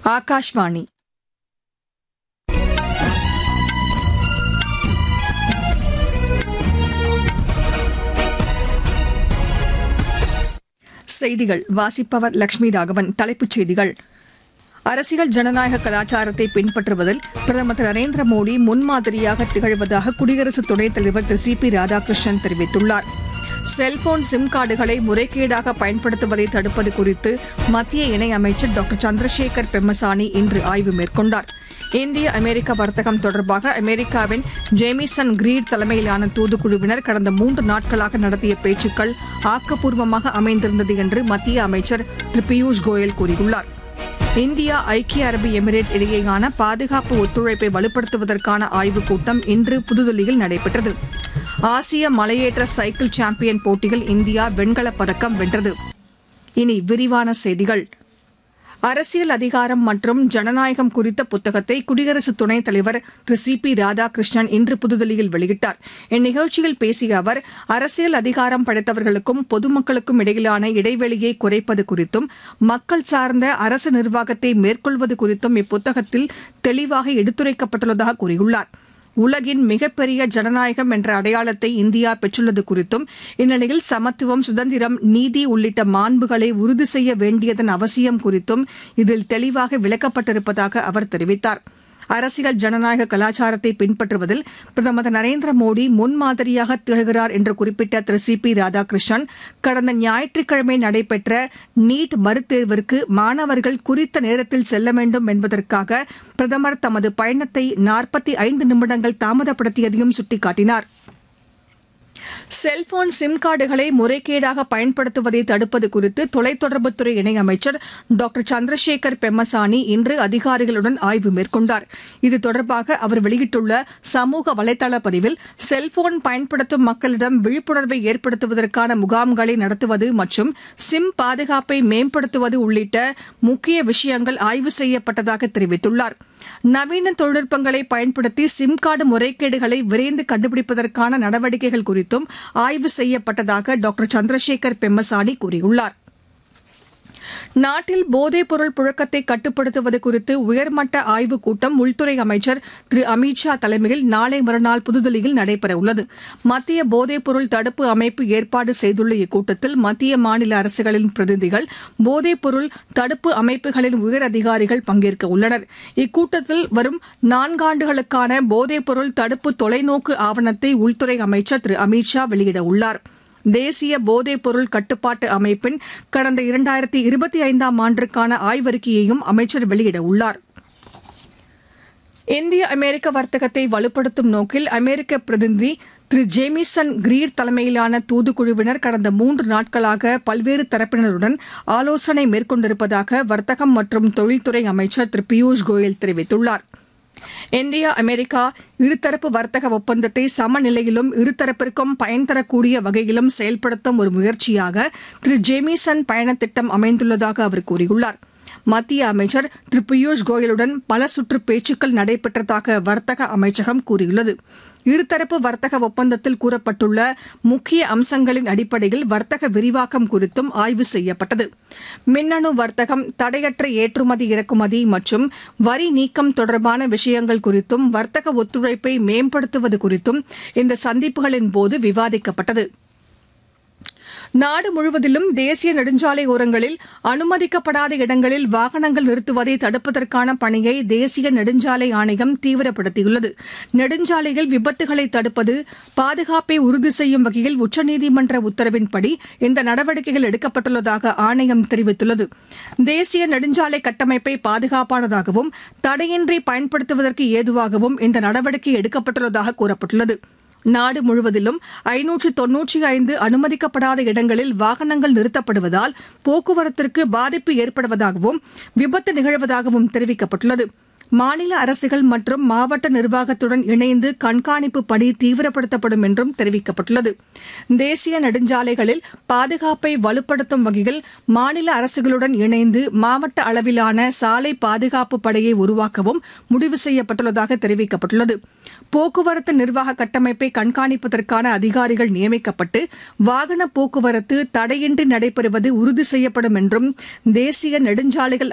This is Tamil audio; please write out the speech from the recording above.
ஆகாஷ்வாணி செய்திகள் வாசிப்பவர் லட்சுமி ராகவன் தலைப்புச் செய்திகள் அரசியல் ஜனநாயக கலாச்சாரத்தை பின்பற்றுவதில் பிரதமர் திரு நரேந்திர மோடி முன்மாதிரியாக திகழ்வதாக குடியரசு துணைத் தலைவர் திரு சி பி ராதாகிருஷ்ணன் தெரிவித்துள்ளார் செல்போன் சிம் கார்டுகளை முறைகேடாக பயன்படுத்துவதை தடுப்பது குறித்து மத்திய இணையமைச்சர் டாக்டர் சந்திரசேகர் பெம்மசானி இன்று ஆய்வு மேற்கொண்டார் இந்திய அமெரிக்க வர்த்தகம் தொடர்பாக அமெரிக்காவின் ஜேமிசன் கிரீட் தலைமையிலான தூதுக்குழுவினர் கடந்த மூன்று நாட்களாக நடத்திய பேச்சுக்கள் ஆக்கப்பூர்வமாக அமைந்திருந்தது என்று மத்திய அமைச்சர் திரு பியூஷ் கோயல் கூறியுள்ளார் இந்தியா ஐக்கிய அரபு எமிரேட்ஸ் இடையேயான பாதுகாப்பு ஒத்துழைப்பை வலுப்படுத்துவதற்கான ஆய்வுக் கூட்டம் இன்று புதுதில்லியில் நடைபெற்றது ஆசிய மலையேற்ற சைக்கிள் சாம்பியன் போட்டியில் இந்தியா வெண்கலப் பதக்கம் வென்றது இனி விரிவான செய்திகள் அரசியல் அதிகாரம் மற்றும் ஜனநாயகம் குறித்த புத்தகத்தை குடியரசு துணைத் தலைவர் திரு சி பி ராதாகிருஷ்ணன் இன்று புதுதில்லியில் வெளியிட்டார் இந்நிகழ்ச்சியில் பேசிய அவர் அரசியல் அதிகாரம் படைத்தவர்களுக்கும் பொதுமக்களுக்கும் இடையிலான இடைவெளியை குறைப்பது குறித்தும் மக்கள் சார்ந்த அரசு நிர்வாகத்தை மேற்கொள்வது குறித்தும் இப்புத்தகத்தில் தெளிவாக எடுத்துரைக்கப்பட்டுள்ளதாக கூறியுள்ளார் உலகின் மிகப்பெரிய ஜனநாயகம் என்ற அடையாளத்தை இந்தியா பெற்றுள்ளது குறித்தும் இந்நிலையில் சமத்துவம் சுதந்திரம் நீதி உள்ளிட்ட மாண்புகளை உறுதி செய்ய வேண்டியதன் அவசியம் குறித்தும் இதில் தெளிவாக விளக்கப்பட்டிருப்பதாக அவர் தெரிவித்தார் அரசியல் ஜனநாயக கலாச்சாரத்தை பின்பற்றுவதில் பிரதமர் திரு நரேந்திர மோடி முன்மாதிரியாக திகழ்கிறார் என்று குறிப்பிட்ட திரு சி பி ராதாகிருஷ்ணன் கடந்த ஞாயிற்றுக்கிழமை நடைபெற்ற நீட் மறுதேர்விற்கு மாணவர்கள் குறித்த நேரத்தில் செல்ல வேண்டும் என்பதற்காக பிரதமர் தமது பயணத்தை நாற்பத்தி ஐந்து நிமிடங்கள் தாமதப்படுத்தியதையும் சுட்டிக்காட்டினார் செல்போன் சிம் கார்டுகளை முறைகேடாக பயன்படுத்துவதை தடுப்பது குறித்து தொலைத்தொடர்புத்துறை இணையமைச்சர் டாக்டர் சந்திரசேகர் பெம்மசானி இன்று அதிகாரிகளுடன் ஆய்வு மேற்கொண்டார் இது தொடர்பாக அவர் வெளியிட்டுள்ள சமூக வலைதள பதிவில் செல்போன் பயன்படுத்தும் மக்களிடம் விழிப்புணர்வை ஏற்படுத்துவதற்கான முகாம்களை நடத்துவது மற்றும் சிம் பாதுகாப்பை மேம்படுத்துவது உள்ளிட்ட முக்கிய விஷயங்கள் ஆய்வு செய்யப்பட்டதாக தெரிவித்துள்ளார் நவீன தொழில்நுட்பங்களை பயன்படுத்தி சிம் கார்டு முறைகேடுகளை விரைந்து கண்டுபிடிப்பதற்கான நடவடிக்கைகள் குறித்தும் ஆய்வு செய்யப்பட்டதாக டாக்டர் சந்திரசேகர் பெம்மசானி கூறியுள்ளார் நாட்டில் போதைப்பொருள் புழக்கத்தை கட்டுப்படுத்துவது குறித்து உயர்மட்ட ஆய்வுக் கூட்டம் உள்துறை அமைச்சர் திரு அமித் ஷா தலைமையில் நாளை மறுநாள் புதுதில்லியில் நடைபெறவுள்ளது மத்திய போதைப்பொருள் தடுப்பு அமைப்பு ஏற்பாடு செய்துள்ள இக்கூட்டத்தில் மத்திய மாநில அரசுகளின் பிரதிநிதிகள் போதைப்பொருள் தடுப்பு அமைப்புகளின் உயர் அதிகாரிகள் பங்கேற்க உள்ளனர் இக்கூட்டத்தில் வரும் நான்காண்டுகளுக்கான போதைப்பொருள் தடுப்பு தொலைநோக்கு ஆவணத்தை உள்துறை அமைச்சர் திரு அமித் ஷா வெளியிட உள்ளாா் தேசிய போதைப் பொருள் கட்டுப்பாட்டு அமைப்பின் கடந்த இரண்டாயிரத்தி இருபத்தி ஐந்தாம் ஆண்டிற்கான ஆய்வறிக்கையையும் அமைச்சர் வெளியிட உள்ளார் இந்திய அமெரிக்க வர்த்தகத்தை வலுப்படுத்தும் நோக்கில் அமெரிக்க பிரதிநிதி திரு ஜேமிசன் கிரீர் தலைமையிலான தூதுக்குழுவினர் கடந்த மூன்று நாட்களாக பல்வேறு தரப்பினருடன் ஆலோசனை மேற்கொண்டிருப்பதாக வர்த்தகம் மற்றும் தொழில்துறை அமைச்சர் திரு பியூஷ் கோயல் தெரிவித்துள்ளாா் இந்தியா அமெரிக்கா இருதரப்பு வர்த்தக ஒப்பந்தத்தை சமநிலையிலும் இருதரப்பிற்கும் பயன் தரக்கூடிய வகையிலும் செயல்படுத்தும் ஒரு முயற்சியாக திரு ஜேமிசன் பயணத் திட்டம் அமைந்துள்ளதாக அவர் கூறியுள்ளார் மத்திய அமைச்சர் திரு பியூஷ் கோயலுடன் பல சுற்று பேச்சுக்கள் நடைபெற்றதாக வர்த்தக அமைச்சகம் கூறியுள்ளது இருதரப்பு வர்த்தக ஒப்பந்தத்தில் கூறப்பட்டுள்ள முக்கிய அம்சங்களின் அடிப்படையில் வர்த்தக விரிவாக்கம் குறித்தும் ஆய்வு செய்யப்பட்டது மின்னணு வர்த்தகம் தடையற்ற ஏற்றுமதி இறக்குமதி மற்றும் வரி நீக்கம் தொடர்பான விஷயங்கள் குறித்தும் வர்த்தக ஒத்துழைப்பை மேம்படுத்துவது குறித்தும் இந்த சந்திப்புகளின் போது விவாதிக்கப்பட்டது நாடு முழுவதிலும் தேசிய நெடுஞ்சாலை ஓரங்களில் அனுமதிக்கப்படாத இடங்களில் வாகனங்கள் நிறுத்துவதை தடுப்பதற்கான பணியை தேசிய நெடுஞ்சாலை ஆணையம் தீவிரப்படுத்தியுள்ளது நெடுஞ்சாலையில் விபத்துகளை தடுப்பது பாதுகாப்பை உறுதி செய்யும் வகையில் உச்சநீதிமன்ற உத்தரவின்படி இந்த நடவடிக்கைகள் எடுக்கப்பட்டுள்ளதாக ஆணையம் தெரிவித்துள்ளது தேசிய நெடுஞ்சாலை கட்டமைப்பை பாதுகாப்பானதாகவும் தடையின்றி பயன்படுத்துவதற்கு ஏதுவாகவும் இந்த நடவடிக்கை எடுக்கப்பட்டுள்ளதாக கூறப்பட்டுள்ளது நாடு முழுவதிலும் ஐநூற்று தொன்னூற்றி ஐந்து அனுமதிக்கப்படாத இடங்களில் வாகனங்கள் நிறுத்தப்படுவதால் போக்குவரத்திற்கு பாதிப்பு ஏற்படுவதாகவும் விபத்து நிகழ்வதாகவும் தெரிவிக்கப்பட்டுள்ளது மாநில அரசுகள் மற்றும் மாவட்ட நிர்வாகத்துடன் இணைந்து கண்காணிப்பு பணி தீவிரப்படுத்தப்படும் என்றும் தெரிவிக்கப்பட்டுள்ளது தேசிய நெடுஞ்சாலைகளில் பாதுகாப்பை வலுப்படுத்தும் வகையில் மாநில அரசுகளுடன் இணைந்து மாவட்ட அளவிலான சாலை பாதுகாப்பு படையை உருவாக்கவும் முடிவு செய்யப்பட்டுள்ளதாக தெரிவிக்கப்பட்டுள்ளது போக்குவரத்து நிர்வாக கட்டமைப்பை கண்காணிப்பதற்கான அதிகாரிகள் நியமிக்கப்பட்டு வாகன போக்குவரத்து தடையின்றி நடைபெறுவது உறுதி செய்யப்படும் என்றும் தேசிய நெடுஞ்சாலைகள்